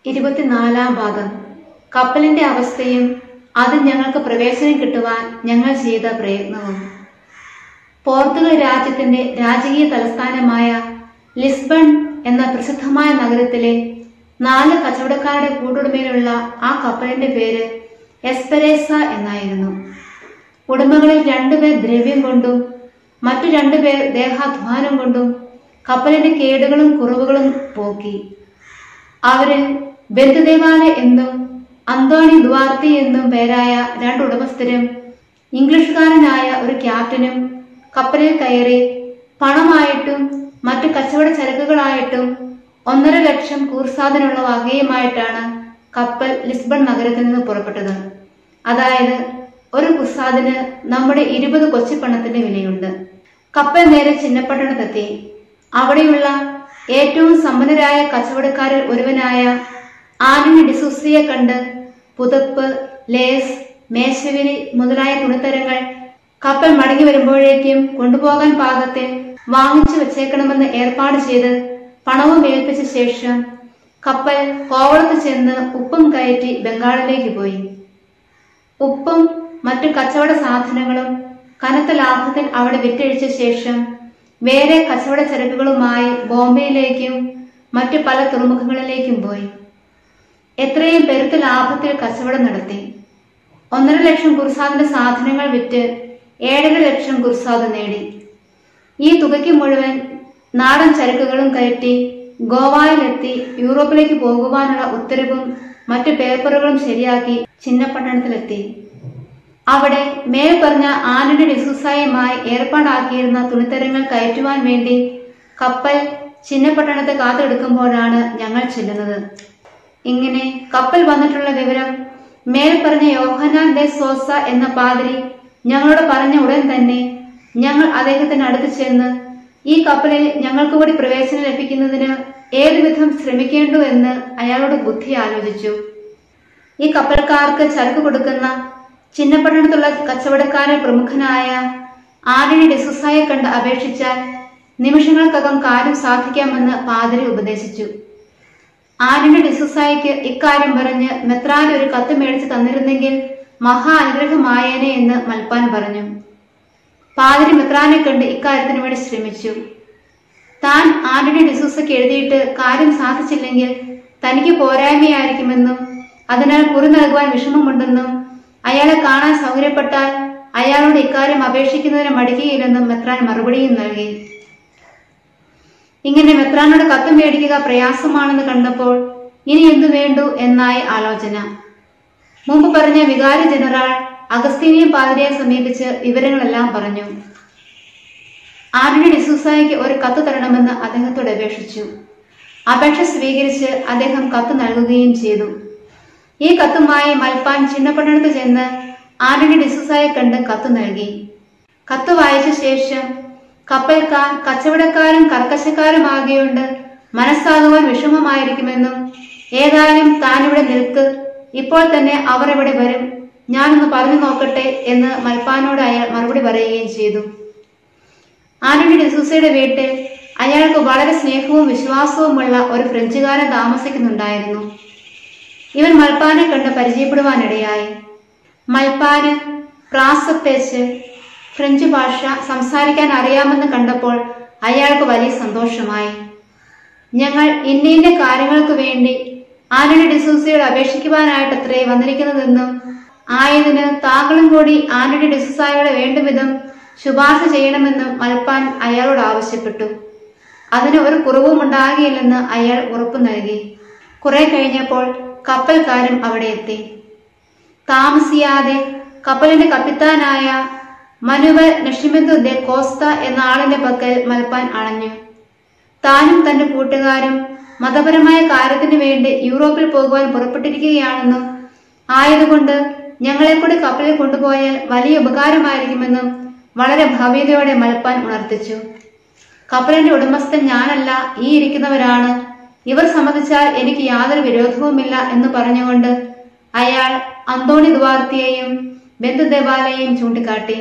ഇരുപത്തിനാലാം ഭാഗം കപ്പലിന്റെ അവസ്ഥയും അതിൽ ഞങ്ങൾക്ക് പ്രവേശനം കിട്ടുവാൻ ഞങ്ങൾ ചെയ്ത പ്രയത്നവും പോർത്തുഗൽ രാജ്യത്തിന്റെ രാജകീയ തലസ്ഥാനമായ ലിസ്ബൺ എന്ന പ്രസിദ്ധമായ നഗരത്തിലെ നാല് കച്ചവടക്കാരുടെ കൂട്ടുടമയിലുള്ള ആ കപ്പലിന്റെ പേര് എസ്പെരേസ എന്നായിരുന്നു ഉടമകളിൽ രണ്ടുപേർ ദ്രവ്യം കൊണ്ടും മറ്റു രണ്ടുപേർ ദേഹാധ്വാനം കൊണ്ടും കപ്പലിന്റെ കേടുകളും കുറവുകളും പോക്കി അവരിൽ ബന്ധുദേവാല എന്നും അന്തോണി ദുവാർത്തി എന്നും പേരായ രണ്ട് ഉടമസ്ഥരും ഇംഗ്ലീഷുകാരനായ ഒരു ക്യാപ്റ്റനും കപ്പലിൽ കയറി പണമായിട്ടും മറ്റു കച്ചവട ചരക്കുകളായിട്ടും ഒന്നര ലക്ഷം കൂർസാദിനുള്ള വകയുമായിട്ടാണ് കപ്പൽ ലിസ്ബൺ നഗരത്തിൽ നിന്ന് പുറപ്പെട്ടത് അതായത് ഒരു കുസാദിന് നമ്മുടെ ഇരുപത് കൊച്ചിപ്പണത്തിന്റെ വിലയുണ്ട് കപ്പൽ നേരെ ചിന്നപ്പട്ടണത്തെത്തി അവിടെയുള്ള ഏറ്റവും സമ്പന്നരായ കച്ചവടക്കാരിൽ ഒരുവനായ ആന്റണി ഡിസൂസിയെ കണ്ട് പുതപ്പ് ലേസ് മേശവിരി മുതലായ തുണിത്തരങ്ങൾ കപ്പൽ മടങ്ങി വരുമ്പോഴേക്കും കൊണ്ടുപോകാൻ പാകത്തിൽ വാങ്ങിച്ചു വെച്ചേക്കണമെന്ന് ഏർപ്പാട് ചെയ്ത് പണവും ഏൽപ്പിച്ച ശേഷം കപ്പൽ കോവളത്ത് ചെന്ന് ഉപ്പും കയറ്റി ബംഗാളിലേക്ക് പോയി ഉപ്പും മറ്റു കച്ചവട സാധനങ്ങളും കനത്ത ലാഭത്തിൽ അവിടെ വിറ്റഴിച്ച ശേഷം വേറെ കച്ചവട ചരക്കുകളുമായി ബോംബെയിലേക്കും മറ്റു പല തുറമുഖങ്ങളിലേക്കും പോയി എത്രയും പെരുത്ത ലാഭത്തിൽ കച്ചവടം നടത്തി ഒന്നര ലക്ഷം കുർസാദിന്റെ സാധനങ്ങൾ വിറ്റ് ഏഴര ലക്ഷം കുർസാദ് നേടി ഈ തുകയ്ക്ക് മുഴുവൻ നാടൻ ചരക്കുകളും കയറ്റി ഗോവയിലെത്തി യൂറോപ്പിലേക്ക് പോകുവാനുള്ള ഉത്തരവും മറ്റു പേപ്പറുകളും ശരിയാക്കി ചിന്നപ്പട്ടണത്തിലെത്തി അവിടെ മേൽ പറഞ്ഞ ആന്റണി ഡിസൂസായുമായി ഏർപ്പാടാക്കിയിരുന്ന തുണിത്തരങ്ങൾ കയറ്റുവാൻ വേണ്ടി കപ്പൽ ചിന്നപ്പട്ടണത്തെ കാത്തെടുക്കുമ്പോഴാണ് ഞങ്ങൾ ചെല്ലുന്നത് ഇങ്ങനെ കപ്പൽ വന്നിട്ടുള്ള വിവരം മേൽ പറഞ്ഞ യോഹനാൻ ദെ സോസ എന്ന പാതിരി ഞങ്ങളോട് പറഞ്ഞ ഉടൻ തന്നെ ഞങ്ങൾ അദ്ദേഹത്തിന് അടുത്ത് ചെന്ന് ഈ കപ്പലിൽ ഞങ്ങൾക്ക് കൂടി പ്രവേശനം ലഭിക്കുന്നതിന് ഏതുവിധം ശ്രമിക്കേണ്ടു എന്ന് അയാളോട് ബുദ്ധി ആലോചിച്ചു ഈ കപ്പൽക്കാർക്ക് ചരക്ക് കൊടുക്കുന്ന ചിന്നപ്പട്ടണത്തുള്ള കച്ചവടക്കാരൻ പ്രമുഖനായ ആന്റണി ഡിസുസായെ കണ്ട് അപേക്ഷിച്ചാൽ നിമിഷങ്ങൾക്കകം കാര്യം സാധിക്കാമെന്ന് പാതിരി ഉപദേശിച്ചു ആന്റണി ഡിസുസായിക്ക് ഇക്കാര്യം പറഞ്ഞ് മെത്രാൻ ഒരു കത്ത് മേടിച്ച് തന്നിരുന്നെങ്കിൽ മഹാ അനുഗ്രഹമായേനെ എന്ന് മൽപ്പാൻ പറഞ്ഞു പാതിരി മെത്രാനെ കണ്ട് ഇക്കാര്യത്തിന് വേണ്ടി ശ്രമിച്ചു താൻ ആന്റണി ഡിസൂസയ്ക്ക് എഴുതിയിട്ട് കാര്യം സാധിച്ചില്ലെങ്കിൽ തനിക്ക് പോരായ്മയായിരിക്കുമെന്നും അതിനാൽ കുറി നൽകുവാൻ വിഷമമുണ്ടെന്നും അയാളെ കാണാൻ സൗകര്യപ്പെട്ടാൽ അയാളോട് ഇക്കാര്യം അപേക്ഷിക്കുന്നതിന് മടിക്കുകയില്ലെന്നും മെത്രാൻ മറുപടിയും നൽകി ഇങ്ങനെ മെത്രാനോട് കത്ത് മേടിക്കുക പ്രയാസമാണെന്ന് കണ്ടപ്പോൾ ഇനി എന്തു വേണ്ടു എന്നായി ആലോചന മുമ്പ് പറഞ്ഞ വികാരി ജനറൽ അഗസ്തീനിയം പാതിരിയെ സമീപിച്ച് വിവരങ്ങളെല്ലാം പറഞ്ഞു ആന്റണി ഡിസൂസായിക്ക് ഒരു കത്ത് തരണമെന്ന് അദ്ദേഹത്തോട് അപേക്ഷിച്ചു അപേക്ഷ സ്വീകരിച്ച് അദ്ദേഹം കത്ത് നൽകുകയും ചെയ്തു ഈ കത്തുമായി മൽപ്പാൻ ചിന്നപ്പട്ടണത്ത് ചെന്ന് ആന്റണി ഡിസൂസായെ കണ്ട് കത്ത് നൽകി കത്ത് വായിച്ച ശേഷം കപ്പൽക്കാർ കച്ചവടക്കാരും കർക്കശക്കാരുമാകിയുണ്ട് മനസ്സാകുവാൻ വിഷമമായിരിക്കുമെന്നും ഏതായാലും താനിവിടെ നിൽക്ക് ഇപ്പോൾ തന്നെ അവർ ഇവിടെ വരും ഞാനൊന്ന് പറഞ്ഞു നോക്കട്ടെ എന്ന് മൽപ്പാനോട് അയാൾ മറുപടി പറയുകയും ചെയ്തു ആന്റണി ഡിസൂസയുടെ വീട്ടിൽ അയാൾക്ക് വളരെ സ്നേഹവും വിശ്വാസവുമുള്ള ഒരു ഫ്രഞ്ചുകാരൻ താമസിക്കുന്നുണ്ടായിരുന്നു ഇവൻ മൽപ്പാനെ കണ്ട് പരിചയപ്പെടുവാനിടയായി മൽപ്പാന് പ്രാസത്തേച്ച് ഫ്രഞ്ച് ഭാഷ സംസാരിക്കാൻ അറിയാമെന്ന് കണ്ടപ്പോൾ അയാൾക്ക് വലിയ സന്തോഷമായി ഞങ്ങൾ ഇന്ന ഇന്ന കാര്യങ്ങൾക്ക് വേണ്ടി ആന്റണി ഡിസൂസയോട് അപേക്ഷിക്കുവാനായിട്ടത്രേ വന്നിരിക്കുന്നതെന്നും ആയതിന് താങ്കളും കൂടി ആന്റണി ഡിസൂസായോട് വേണ്ടുവിധം ശുപാർശ ചെയ്യണമെന്നും മൽപ്പാൻ അയാളോട് ആവശ്യപ്പെട്ടു അതിന് ഒരു കുറവും ഉണ്ടാകില്ലെന്ന് അയാൾ ഉറപ്പു നൽകി കുറെ കഴിഞ്ഞപ്പോൾ കപ്പൽക്കാരും അവിടെ എത്തി താമസിയാതെ കപ്പലിന്റെ കപ്പിത്താനായ മനുവൽ നഷിമിന്ദു ദെ കോസ്ത എന്ന ആളിന്റെ പക്കൽ മൽപ്പാൻ അണഞ്ഞു താനും തന്റെ കൂട്ടുകാരും മതപരമായ കാര്യത്തിന് വേണ്ടി യൂറോപ്പിൽ പോകുവാൻ പുറപ്പെട്ടിരിക്കുകയാണെന്നും ആയതുകൊണ്ട് ഞങ്ങളെ കൂടി കപ്പലിൽ കൊണ്ടുപോയാൽ വലിയ ഉപകാരമായിരിക്കുമെന്നും വളരെ ഭവ്യതയോടെ മൽപ്പാൻ ഉണർത്തിച്ചു കപ്പലിന്റെ ഉടമസ്ഥൻ ഞാനല്ല ഈ ഇരിക്കുന്നവരാണ് ഇവർ സമ്മതിച്ചാൽ എനിക്ക് യാതൊരു വിരോധവുമില്ല എന്ന് പറഞ്ഞുകൊണ്ട് അയാൾ അന്തോണി ദ്വാർത്തിയെയും ബന്ധുദേവാലയെയും ചൂണ്ടിക്കാട്ടി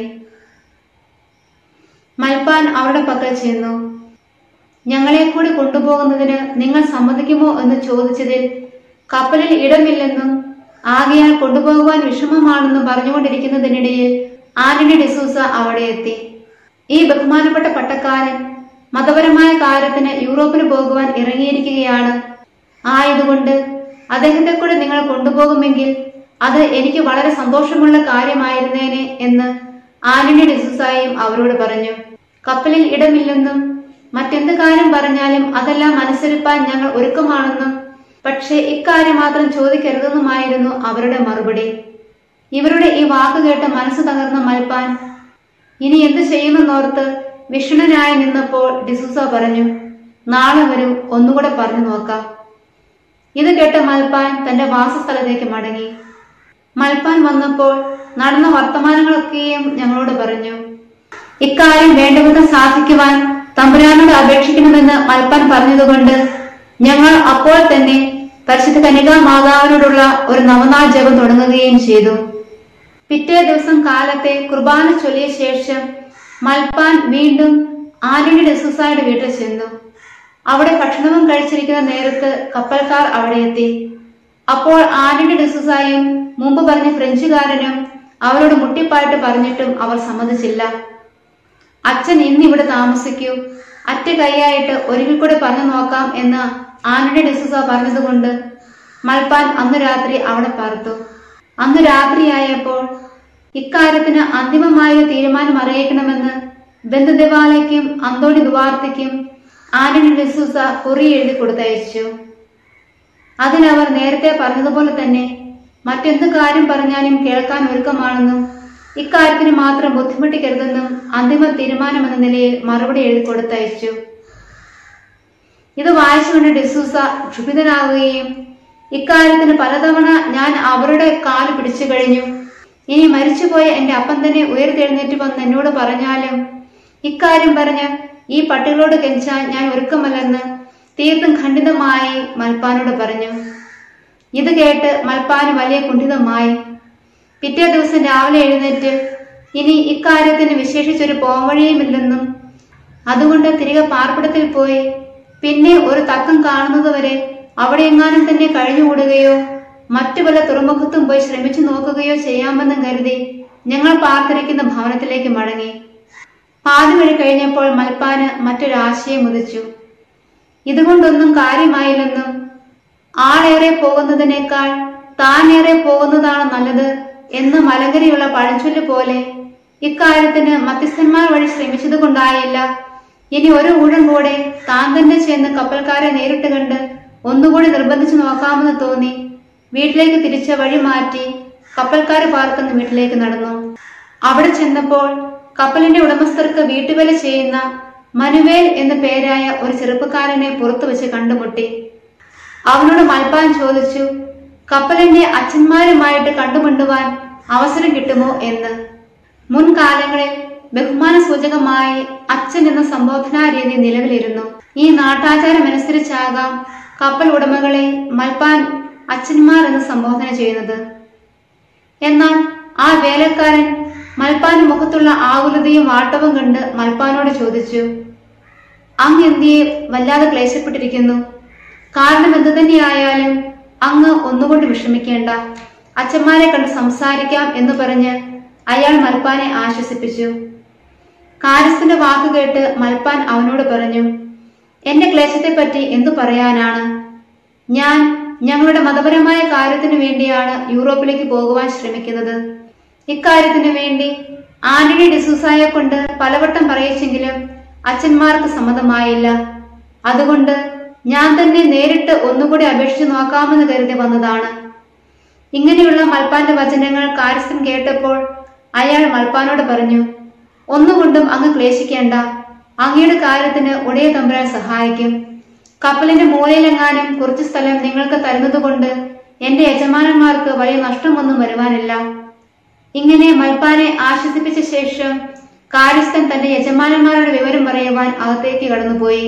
മൽപ്പാൻ അവരുടെ പക്കൽ ചെന്നു ഞങ്ങളെ കൂടി കൊണ്ടുപോകുന്നതിന് നിങ്ങൾ സമ്മതിക്കുമോ എന്ന് ചോദിച്ചതിൽ കപ്പലിൽ ഇടമില്ലെന്നും ആകയാൽ കൊണ്ടുപോകുവാൻ വിഷമമാണെന്നും പറഞ്ഞുകൊണ്ടിരിക്കുന്നതിനിടയിൽ ആന്റണി ഡിസൂസ അവിടെ എത്തി ഈ ബഹുമാനപ്പെട്ട പട്ടക്കാരൻ മതപരമായ കാര്യത്തിന് യൂറോപ്പിന് പോകുവാൻ ഇറങ്ങിയിരിക്കുകയാണ് ആയതുകൊണ്ട് അദ്ദേഹത്തെ കൂടെ നിങ്ങൾ കൊണ്ടുപോകുമെങ്കിൽ അത് എനിക്ക് വളരെ സന്തോഷമുള്ള കാര്യമായിരുന്നേനെ എന്ന് ആന്റണി ഡിസൂസായും അവരോട് പറഞ്ഞു കപ്പലിൽ ഇടമില്ലെന്നും മറ്റെന്ത് കാര്യം പറഞ്ഞാലും അതെല്ലാം അനുസരിപ്പാൻ ഞങ്ങൾ ഒരുക്കമാണെന്നും പക്ഷേ ഇക്കാര്യം മാത്രം ചോദിക്കരുതെന്നുമായിരുന്നു അവരുടെ മറുപടി ഇവരുടെ ഈ വാക്ക് കേട്ട് മനസ്സ് തകർന്ന മൽപ്പാൻ ഇനി എന്ത് ചെയ്യുമെന്നോർത്ത് വിഷ്ണുനായി നിന്നപ്പോൾ ഡിസൂസ പറഞ്ഞു നാളെ വരും ഒന്നുകൂടെ പറഞ്ഞു നോക്കാം ഇത് കേട്ട മൽപ്പാൻ തന്റെ വാസസ്ഥലത്തേക്ക് മടങ്ങി മൽപ്പാൻ വന്നപ്പോൾ നടന്ന വർത്തമാനങ്ങളൊക്കെയും ഞങ്ങളോട് പറഞ്ഞു ഇക്കാര്യം വേണ്ടവിധം സാധിക്കുവാൻ തമ്പുരാനോട് അപേക്ഷിക്കണമെന്ന് മൽപ്പാൻ പറഞ്ഞതുകൊണ്ട് ഞങ്ങൾ അപ്പോൾ തന്നെ പരിശുദ്ധ കനികാ മാതാവിനോടുള്ള ഒരു നവനാൾ ജപം തുടങ്ങുകയും ചെയ്തു പിറ്റേ ദിവസം കാലത്തെ കുർബാന ചൊല്ലിയ ശേഷം മൽപ്പാൻ വീണ്ടും ആന്റണി ഡെസൂസായുടെ വീട്ടിൽ ചെന്നു അവിടെ ഭക്ഷണവും കഴിച്ചിരിക്കുന്ന നേരത്ത് കപ്പൽക്കാർ അവിടെ എത്തി അപ്പോൾ ആന്റണി ഡെസൂസായും മുമ്പ് പറഞ്ഞ ഫ്രഞ്ചുകാരനും അവരോട് മുട്ടിപ്പായിട്ട് പറഞ്ഞിട്ടും അവർ സമ്മതിച്ചില്ല അച്ഛൻ ഇന്നിവിടെ താമസിക്കൂ അറ്റ കൈയായിട്ട് ഒരിക്കൽ കൂടെ പറഞ്ഞു നോക്കാം എന്ന് ആന്റണി ഡിസൂസ പറഞ്ഞതുകൊണ്ട് മൽപ്പാൻ അന്ന് രാത്രി അവിടെ പാർത്തു അന്ന് രാത്രിയായപ്പോൾ ഇക്കാര്യത്തിന് അന്തിമമായ തീരുമാനം അറിയിക്കണമെന്ന് ബന്ധുദിവാലയ്ക്കും അന്തോണി ദുവാർത്തിക്കും ആന്റണി ഡിസൂസ കുറി എഴുതി കൊടുത്തയച്ചു അതിനവർ നേരത്തെ പറഞ്ഞതുപോലെ തന്നെ മറ്റെന്ത് കാര്യം പറഞ്ഞാലും കേൾക്കാൻ ഒരുക്കമാണെന്നും ഇക്കാര്യത്തിന് മാത്രം ബുദ്ധിമുട്ടിക്കരുതെന്നും അന്തിമ തീരുമാനമെന്ന നിലയിൽ മറുപടി എഴുതി കൊടുത്തയച്ചു ഇത് വായിച്ചുകൊണ്ട് ഡിസൂസ ക്ഷുഭിതനാവുകയും ഇക്കാര്യത്തിന് പലതവണ ഞാൻ അവരുടെ കാല് പിടിച്ചു കഴിഞ്ഞു ഇനി മരിച്ചുപോയ എന്റെ അപ്പം തന്നെ ഉയർത്തെഴുന്നേറ്റ് വന്ന് എന്നോട് പറഞ്ഞാലും ഇക്കാര്യം പറഞ്ഞ് ഈ പട്ടികളോട് കെഞ്ചാൻ ഞാൻ ഒരുക്കമല്ലെന്ന് തീർത്തും ഖണ്ഡിതമായി മൽപ്പാനോട് പറഞ്ഞു ഇത് കേട്ട് മൽപ്പാന് വലിയ കുണ്ഠിതമായി പിറ്റേ ദിവസം രാവിലെ എഴുന്നേറ്റ് ഇനി ഇക്കാര്യത്തിന് വിശേഷിച്ചൊരു പോംവഴിയുമില്ലെന്നും അതുകൊണ്ട് തിരികെ പാർപ്പിടത്തിൽ പോയി പിന്നെ ഒരു തക്കം കാണുന്നതുവരെ അവിടെ എങ്ങാനും തന്നെ കഴിഞ്ഞുകൂടുകയോ മറ്റു പല തുറമുഖത്തും പോയി ശ്രമിച്ചു നോക്കുകയോ ചെയ്യാമെന്നും കരുതി ഞങ്ങൾ പാർത്തിരിക്കുന്ന ഭവനത്തിലേക്ക് മടങ്ങി പാതി വഴി കഴിഞ്ഞപ്പോൾ മൽപ്പാന് മറ്റൊരാശയം ഉദിച്ചു ഇതുകൊണ്ടൊന്നും കാര്യമായില്ലെന്നും ആളേറെ പോകുന്നതിനേക്കാൾ താനേറെ പോകുന്നതാണ് നല്ലത് എന്ന് മലങ്കരയുള്ള പഴഞ്ചൊല്ല് പോലെ ഇക്കാര്യത്തിന് മധ്യസ്ഥന്മാർ വഴി ശ്രമിച്ചത് കൊണ്ടായില്ല ഇനി ഒരു ഊഴം കൂടെ താൻ തന്നെ ചെന്ന് കപ്പൽക്കാരെ നേരിട്ട് കണ്ട് ഒന്നുകൂടി നിർബന്ധിച്ചു നോക്കാമെന്ന് തോന്നി വീട്ടിലേക്ക് തിരിച്ച വഴി മാറ്റി കപ്പൽക്കാർ പാർക്കുന്ന വീട്ടിലേക്ക് നടന്നു അവിടെ ചെന്നപ്പോൾ കപ്പലിന്റെ ഉടമസ്ഥർക്ക് വീട്ടുവേല ചെയ്യുന്ന മനുവേൽ എന്ന പേരായ ഒരു ചെറുപ്പക്കാരനെ പുറത്തു വെച്ച് കണ്ടുമുട്ടി അവനോട് മൽപ്പാൻ ചോദിച്ചു കപ്പലിന്റെ അച്ഛന്മാരുമായിട്ട് കണ്ടുമുണ്ടുവാൻ അവസരം കിട്ടുമോ എന്ന് മുൻകാലങ്ങളിൽ ബഹുമാന സൂചകമായി അച്ഛൻ എന്ന സംബോധനാ രീതി നിലവിലിരുന്നു ഈ നാട്ടാചാരമനുസരിച്ചാകാം കപ്പൽ ഉടമകളെ മൽപ്പാൻ അച്ഛന്മാർ എന്ന് സംബോധന ചെയ്യുന്നത് എന്നാൽ ആ വേലക്കാരൻ മൽപ്പാന്റെ മുഖത്തുള്ള ആകുലതയും വാട്ടവും കണ്ട് മൽപ്പാനോട് ചോദിച്ചു അങ്ങ് എന്തിയെ വല്ലാതെ ക്ലേശപ്പെട്ടിരിക്കുന്നു കാരണം എന്തു തന്നെയായാലും അങ്ങ് ഒന്നുകൊണ്ട് വിഷമിക്കേണ്ട അച്ഛന്മാരെ കണ്ട് സംസാരിക്കാം എന്ന് പറഞ്ഞ് അയാൾ മൽപ്പാനെ ആശ്വസിപ്പിച്ചു കാരസിന്റെ വാക്ക് കേട്ട് മൽപ്പാൻ അവനോട് പറഞ്ഞു എന്റെ ക്ലേശത്തെപ്പറ്റി എന്തു പറയാനാണ് ഞാൻ ഞങ്ങളുടെ മതപരമായ കാര്യത്തിനു വേണ്ടിയാണ് യൂറോപ്പിലേക്ക് പോകുവാൻ ശ്രമിക്കുന്നത് ഇക്കാര്യത്തിനു വേണ്ടി ആന്റണി ഡിസൂസായെ കൊണ്ട് പലവട്ടം പറയിച്ചെങ്കിലും അച്ഛന്മാർക്ക് സമ്മതമായില്ല അതുകൊണ്ട് ഞാൻ തന്നെ നേരിട്ട് ഒന്നുകൂടി അപേക്ഷിച്ചു നോക്കാമെന്ന് കരുതി വന്നതാണ് ഇങ്ങനെയുള്ള മൽപ്പാന്റെ വചനങ്ങൾ കാരസ്ഥൻ കേട്ടപ്പോൾ അയാൾ മൽപ്പാനോട് പറഞ്ഞു ഒന്നുകൊണ്ടും അങ്ങ് ക്ലേശിക്കേണ്ട അങ്ങയുടെ കാര്യത്തിന് ഉടയ തമ്പുരാൻ സഹായിക്കും കപ്പലിന്റെ മൂലയിലെങ്ങാനും കുറച്ചു സ്ഥലം നിങ്ങൾക്ക് തരുന്നതുകൊണ്ട് എന്റെ യജമാനന്മാർക്ക് വലിയ നഷ്ടമൊന്നും വരുവാനില്ല ഇങ്ങനെ മൽപ്പാനെ ആശ്വസിപ്പിച്ച ശേഷം കാര്യസ്ഥൻ തന്റെ യജമാനന്മാരുടെ വിവരം പറയുവാൻ അകത്തേക്ക് കടന്നുപോയി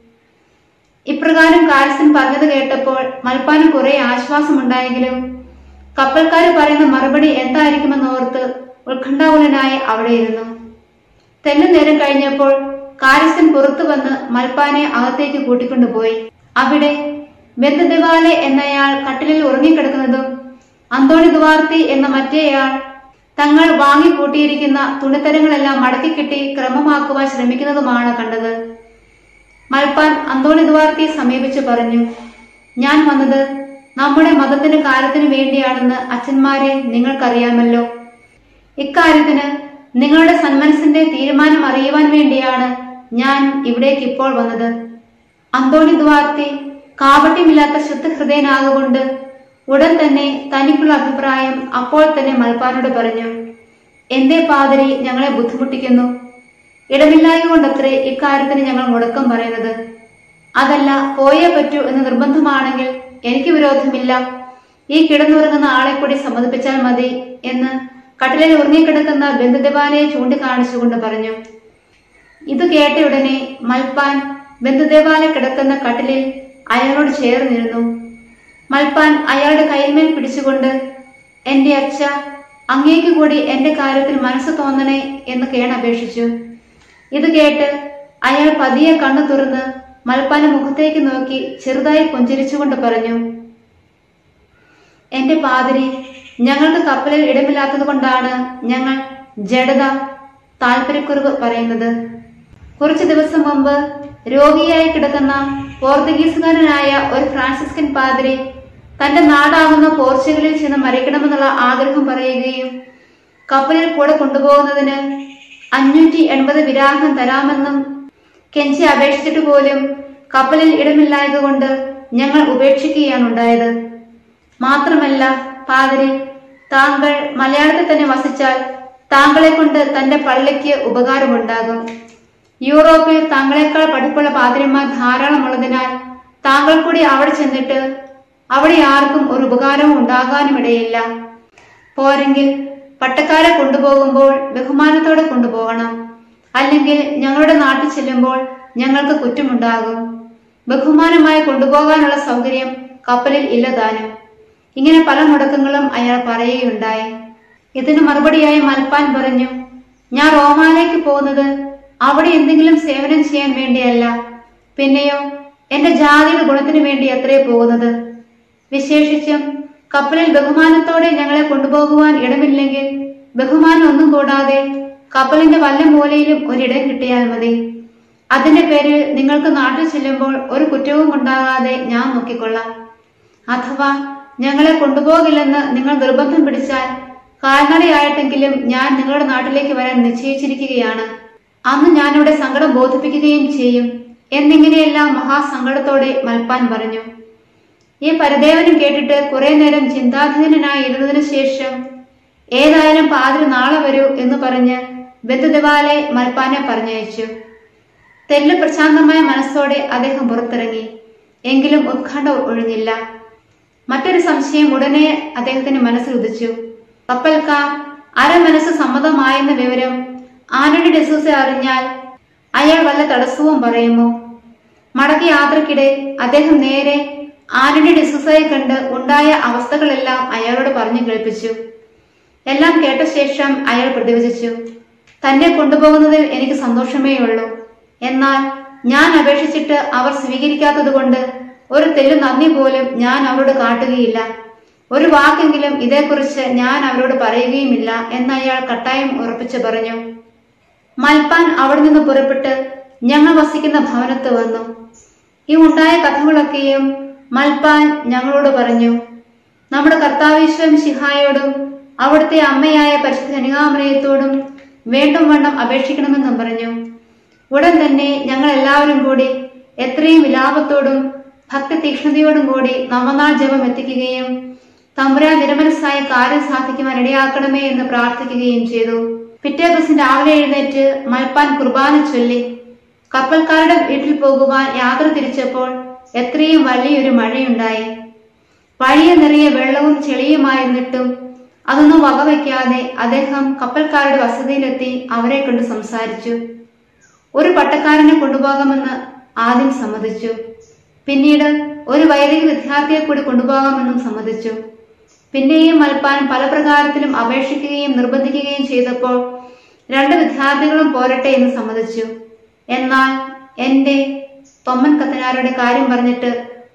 ഇപ്രകാരം കാര്യസ്ഥൻ പറഞ്ഞത് കേട്ടപ്പോൾ മൽപ്പാന് കുറെ ആശ്വാസമുണ്ടായെങ്കിലും കപ്പൽക്കാർ പറയുന്ന മറുപടി എന്തായിരിക്കുമെന്ന് ഓർത്ത് ഉത്കണ്ഠാകുലനായി അവിടെ ഇരുന്നു തെല്ലു നേരം കഴിഞ്ഞപ്പോൾ കാര്യസ്ഥൻ പുറത്തു വന്ന് മൽപ്പാനെ അകത്തേക്ക് കൂട്ടിക്കൊണ്ടുപോയി അവിടെ ബന്ധുദിവാലെ എന്നയാൾ കട്ടിലിൽ ഉറങ്ങിക്കിടക്കുന്നതും അന്തോണി ദുവാർത്തി എന്ന മറ്റേയാൾ തങ്ങൾ വാങ്ങിക്കൂട്ടിയിരിക്കുന്ന തുണിത്തരങ്ങളെല്ലാം മടക്കിക്കെട്ടി ക്രമമാക്കുവാൻ ശ്രമിക്കുന്നതുമാണ് കണ്ടത് മൽപ്പാൻ അന്തോണി ദുവാർത്തിയെ സമീപിച്ചു പറഞ്ഞു ഞാൻ വന്നത് നമ്മുടെ മതത്തിന് കാര്യത്തിന് വേണ്ടിയാണെന്ന് അച്ഛന്മാരെ നിങ്ങൾക്കറിയാമല്ലോ ഇക്കാര്യത്തിന് നിങ്ങളുടെ സന്മനസിന്റെ തീരുമാനം അറിയുവാൻ വേണ്ടിയാണ് ഞാൻ ഇവിടേക്ക് ഇപ്പോൾ വന്നത് അന്തോണി ദ്വാർത്തി കാപട്യമില്ലാത്ത ശുദ്ധഹൃദയനാകുകൊണ്ട് ഉടൻ തന്നെ തനിക്കുള്ള അഭിപ്രായം അപ്പോൾ തന്നെ മൽപ്പാനോട് പറഞ്ഞു എന്തേ പാതിരി ഞങ്ങളെ ബുദ്ധിമുട്ടിക്കുന്നു ഇടമില്ലായ കൊണ്ടത്രേ ഇക്കാര്യത്തിന് ഞങ്ങൾ മുടക്കം പറയുന്നത് അതല്ല പോയേ പറ്റൂ എന്ന് നിർബന്ധമാണെങ്കിൽ എനിക്ക് വിരോധമില്ല ഈ കിടന്നുറങ്ങുന്ന ആളെ കൂടി സമ്മതിപ്പിച്ചാൽ മതി എന്ന് കട്ടിലിൽ ഉറങ്ങിക്കിടക്കുന്ന ബന്ധുദേവാലയെ ചൂണ്ടിക്കാണിച്ചുകൊണ്ട് പറഞ്ഞു ഇത് കേട്ട ഉടനെ മൽപ്പാൻ ബന്ധുദേവാല കിടക്കുന്ന കട്ടിലിൽ അയാളോട് ചേർന്നിരുന്നു മൽപ്പാൻ അയാളുടെ കൈമേൽ പിടിച്ചുകൊണ്ട് എന്റെ അച്ഛ അങ്ങേക്ക് കൂടി എന്റെ കാര്യത്തിൽ മനസ്സ് തോന്നണേ എന്ന് കേണപേക്ഷിച്ചു ഇത് കേട്ട് അയാൾ പതിയെ കണ്ണു തുറന്ന് മൽപ്പാന്റെ മുഖത്തേക്ക് നോക്കി ചെറുതായി പുഞ്ചിരിച്ചുകൊണ്ട് പറഞ്ഞു എന്റെ പാതിരി ഞങ്ങൾക്ക് കപ്പലിൽ ഇടമില്ലാത്തത് കൊണ്ടാണ് ഞങ്ങൾ ജഡത താല്പര്യക്കുറവ് പറയുന്നത് കുറച്ചു ദിവസം മുമ്പ് രോഗിയായി കിടക്കുന്ന പോർത്തുഗീസുകാരനായ ഒരു ഫ്രാൻസിസ്കൻ പാതിരി തന്റെ നാടാകുന്ന പോർച്ചുഗലിൽ ചെന്ന് മരിക്കണമെന്നുള്ള ആഗ്രഹം പറയുകയും കപ്പലിൽ കൂടെ കൊണ്ടുപോകുന്നതിന് അഞ്ഞൂറ്റി എൺപത് വിരാഹം തരാമെന്നും കെഞ്ചി അപേക്ഷിച്ചിട്ട് പോലും കപ്പലിൽ ഇടമില്ലായതുകൊണ്ട് കൊണ്ട് ഞങ്ങൾ ഉപേക്ഷിക്കുകയാണ് ഉണ്ടായത് മാത്രമല്ല പാതിരി താങ്കൾ മലയാളത്തിൽ തന്നെ വസിച്ചാൽ താങ്കളെ കൊണ്ട് തന്റെ പള്ളിക്ക് ഉപകാരമുണ്ടാകും യൂറോപ്പിൽ താങ്കളെക്കാൾ പഠിപ്പുള്ള പാതിരിമാർ ധാരാളമുള്ളതിനാൽ താങ്കൾ കൂടി അവിടെ ചെന്നിട്ട് അവിടെ ആർക്കും ഒരു ഉപകാരവും ഉണ്ടാകാനും ഇടയില്ല പോരെങ്കിൽ പട്ടക്കാരെ കൊണ്ടുപോകുമ്പോൾ ബഹുമാനത്തോടെ കൊണ്ടുപോകണം അല്ലെങ്കിൽ ഞങ്ങളുടെ നാട്ടിൽ ചെല്ലുമ്പോൾ ഞങ്ങൾക്ക് കുറ്റമുണ്ടാകും ബഹുമാനമായി കൊണ്ടുപോകാനുള്ള സൗകര്യം കപ്പലിൽ ഇല്ലതാനും ഇങ്ങനെ പല മുടക്കങ്ങളും അയാൾ പറയുകയുണ്ടായി ഇതിന് മറുപടിയായി മൽപ്പാൻ പറഞ്ഞു ഞാൻ റോമാലേക്ക് പോകുന്നത് അവിടെ എന്തെങ്കിലും സേവനം ചെയ്യാൻ വേണ്ടിയല്ല പിന്നെയോ എന്റെ ജാതിയുടെ ഗുണത്തിന് വേണ്ടി അത്രേ പോകുന്നത് വിശേഷിച്ചും കപ്പലിൽ ബഹുമാനത്തോടെ ഞങ്ങളെ കൊണ്ടുപോകുവാൻ ഇടമില്ലെങ്കിൽ ബഹുമാനം ഒന്നും കൂടാതെ കപ്പലിന്റെ വല്ല മൂലയിലും ഒരിടം കിട്ടിയാൽ മതി അതിന്റെ പേരിൽ നിങ്ങൾക്ക് നാട്ടിൽ ചെല്ലുമ്പോൾ ഒരു കുറ്റവും ഉണ്ടാകാതെ ഞാൻ നോക്കിക്കൊള്ളാം അഥവാ ഞങ്ങളെ കൊണ്ടുപോകില്ലെന്ന് നിങ്ങൾ നിർബന്ധം പിടിച്ചാൽ കാൽനടയായിട്ടെങ്കിലും ഞാൻ നിങ്ങളുടെ നാട്ടിലേക്ക് വരാൻ നിശ്ചയിച്ചിരിക്കുകയാണ് അന്ന് ഞാനിവിടെ സങ്കടം ബോധിപ്പിക്കുകയും ചെയ്യും എന്നിങ്ങനെയെല്ലാം മഹാസങ്കടത്തോടെ മൽപ്പാൻ പറഞ്ഞു ഈ പരദേവനും കേട്ടിട്ട് കുറെ നേരം ചിന്താധീനനായി ഇരുന്നതിനു ശേഷം ഏതായാലും പാതിരി നാളെ വരൂ എന്ന് പറഞ്ഞ് ബന്ധുദിവാലെ മൽപ്പാനെ പറഞ്ഞയച്ചു തെല്ല് പ്രശാന്തമായ മനസ്സോടെ അദ്ദേഹം പുറത്തിറങ്ങി എങ്കിലും ഉത്കണ്ഠ ഒഴിഞ്ഞില്ല മറ്റൊരു സംശയം ഉടനെ അദ്ദേഹത്തിന്റെ മനസ്സിൽ ഉദിച്ചു കപ്പൽക്കാർ അരമനസ് സമ്മതമായെന്ന വിവരം ആന്റണി ഡെസൂസ അറിഞ്ഞാൽ അയാൾ വല്ല തടസ്സവും പറയുമോ മടക്ക യാത്രക്കിടെ അദ്ദേഹം നേരെ ആന്റണി ഡെസൂസയെ കണ്ട് ഉണ്ടായ അവസ്ഥകളെല്ലാം അയാളോട് പറഞ്ഞു കേൾപ്പിച്ചു എല്ലാം കേട്ട ശേഷം അയാൾ പ്രതിവചിച്ചു തന്നെ കൊണ്ടുപോകുന്നതിൽ എനിക്ക് സന്തോഷമേ ഉള്ളൂ എന്നാൽ ഞാൻ അപേക്ഷിച്ചിട്ട് അവർ സ്വീകരിക്കാത്തത് കൊണ്ട് ഒരു തെല്ലു നന്ദി പോലും ഞാൻ അവരോട് കാട്ടുകയില്ല ഒരു വാക്കെങ്കിലും ഇതേക്കുറിച്ച് ഞാൻ അവരോട് പറയുകയുമില്ല എന്ന് അയാൾ കട്ടായം ഉറപ്പിച്ചു പറഞ്ഞു മൽപ്പാൻ അവിടെ നിന്ന് പുറപ്പെട്ട് ഞങ്ങൾ വസിക്കുന്ന ഭവനത്ത് വന്നു ഈ ഉണ്ടായ കഥകളൊക്കെയും മൽപ്പാൻ ഞങ്ങളോട് പറഞ്ഞു നമ്മുടെ കർത്താവേശ്വരം ശിഹായോടും അവിടുത്തെ അമ്മയായ പരിശുദ്ധ കനികാമരയത്തോടും വേണ്ടും വണ്ണം അപേക്ഷിക്കണമെന്നും പറഞ്ഞു ഉടൻ തന്നെ ഞങ്ങൾ എല്ലാവരും കൂടി എത്രയും വിലാപത്തോടും ഭക്തി തീക്ഷ്ണതയോടും കൂടി നവനാൾ ജപം എത്തിക്കുകയും തമ്പുരാൻ നിരമനസ്സായ കാര്യം സാധിക്കുവാൻ ഇടയാക്കണമേ എന്ന് പ്രാർത്ഥിക്കുകയും ചെയ്തു പിറ്റേ ദിവസം രാവിലെ എഴുന്നേറ്റ് മൽപ്പാൻ കുർബാന ചൊല്ലി കപ്പൽക്കാരുടെ വീട്ടിൽ പോകുവാൻ യാത്ര തിരിച്ചപ്പോൾ എത്രയും വലിയൊരു മഴയുണ്ടായി വഴിയെ നിറയെ വെള്ളവും ചെളിയുമായിരുന്നിട്ടും അതൊന്നും വകവയ്ക്കാതെ അദ്ദേഹം കപ്പൽക്കാരുടെ വസതിയിലെത്തി അവരെ കൊണ്ട് സംസാരിച്ചു ഒരു പട്ടക്കാരനെ കൊണ്ടുപോകാമെന്ന് ആദ്യം സമ്മതിച്ചു പിന്നീട് ഒരു വൈദിക വിദ്യാർത്ഥിയെ കൂടി കൊണ്ടുപോകാമെന്നും സമ്മതിച്ചു പിന്നെയും മൽപ്പാൻ പല പ്രകാരത്തിലും അപേക്ഷിക്കുകയും നിർബന്ധിക്കുകയും ചെയ്തപ്പോൾ രണ്ട് വിദ്യാർത്ഥികളും പോരട്ടെ എന്ന് സമ്മതിച്ചു എന്നാൽ എന്റെ തൊമ്മൻ കത്തനാരുടെ കാര്യം പറഞ്ഞിട്ട്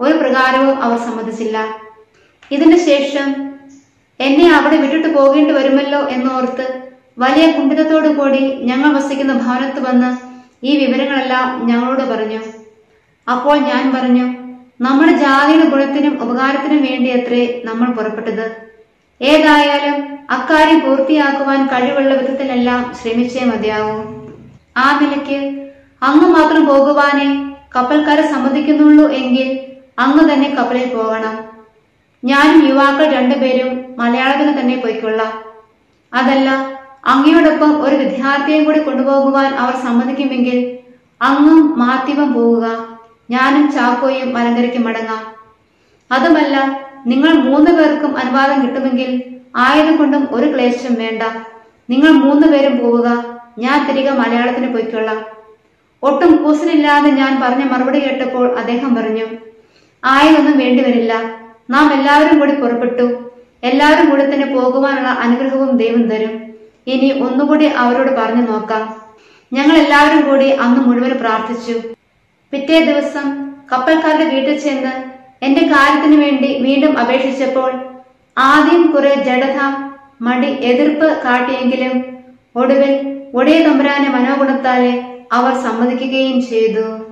ഒരു പ്രകാരവും അവർ സമ്മതിച്ചില്ല ഇതിന് ശേഷം എന്നെ അവിടെ വിട്ടിട്ട് പോകേണ്ടി വരുമല്ലോ എന്നോർത്ത് വലിയ കുണ്ഠിതത്തോടു കൂടി ഞങ്ങൾ വസിക്കുന്ന ഭവനത്ത് വന്ന് ഈ വിവരങ്ങളെല്ലാം ഞങ്ങളോട് പറഞ്ഞു അപ്പോൾ ഞാൻ പറഞ്ഞു നമ്മുടെ ജാതിയുടെ ഗുണത്തിനും ഉപകാരത്തിനും വേണ്ടിയത്രേ നമ്മൾ പുറപ്പെട്ടത് ഏതായാലും അക്കാര്യം പൂർത്തിയാക്കുവാൻ കഴിവുള്ള വിധത്തിലെല്ലാം ശ്രമിച്ചേ മതിയാവൂ ആ നിലയ്ക്ക് അങ്ങ് മാത്രം പോകുവാനേ കപ്പൽക്കാരെ സമ്മതിക്കുന്നുള്ളൂ എങ്കിൽ അങ്ങ് തന്നെ കപ്പലിൽ പോകണം ഞാനും യുവാക്കൾ രണ്ടുപേരും മലയാളത്തിന് തന്നെ പോയിക്കൊള്ളാം അതല്ല അങ്ങയോടൊപ്പം ഒരു വിദ്യാർത്ഥിയെയും കൂടി കൊണ്ടുപോകുവാൻ അവർ സമ്മതിക്കുമെങ്കിൽ അങ്ങും മാത്യവും പോവുക ഞാനും ചാക്കോയും മലങ്കരയ്ക്ക് മടങ്ങാം അതുമല്ല നിങ്ങൾ മൂന്ന് പേർക്കും അനുവാദം കിട്ടുമെങ്കിൽ ആയുധം കൊണ്ടും ഒരു ക്ലേശം വേണ്ട നിങ്ങൾ മൂന്ന് പേരും പോവുക ഞാൻ തിരികെ മലയാളത്തിന് പോയിക്കൊള്ളാം ഒട്ടും കൂസലില്ലാതെ ഞാൻ പറഞ്ഞ മറുപടി കേട്ടപ്പോൾ അദ്ദേഹം പറഞ്ഞു ആയതൊന്നും വേണ്ടിവരില്ല നാം എല്ലാവരും കൂടി പുറപ്പെട്ടു എല്ലാവരും കൂടി തന്നെ പോകുവാനുള്ള അനുഗ്രഹവും ദൈവം തരും ഇനി ഒന്നുകൂടി അവരോട് പറഞ്ഞു നോക്കാം ഞങ്ങൾ എല്ലാവരും കൂടി അന്ന് മുഴുവൻ പ്രാർത്ഥിച്ചു പിറ്റേ ദിവസം കപ്പൽക്കാരുടെ വീട്ടിൽ ചെന്ന് എന്റെ കാര്യത്തിനു വേണ്ടി വീണ്ടും അപേക്ഷിച്ചപ്പോൾ ആദ്യം കുറെ ജഡത മടി എതിർപ്പ് കാട്ടിയെങ്കിലും ഒടുവിൽ ഒടേ തമ്പുരാന്റെ മനോഗുണത്താലെ അവർ സമ്മതിക്കുകയും ചെയ്തു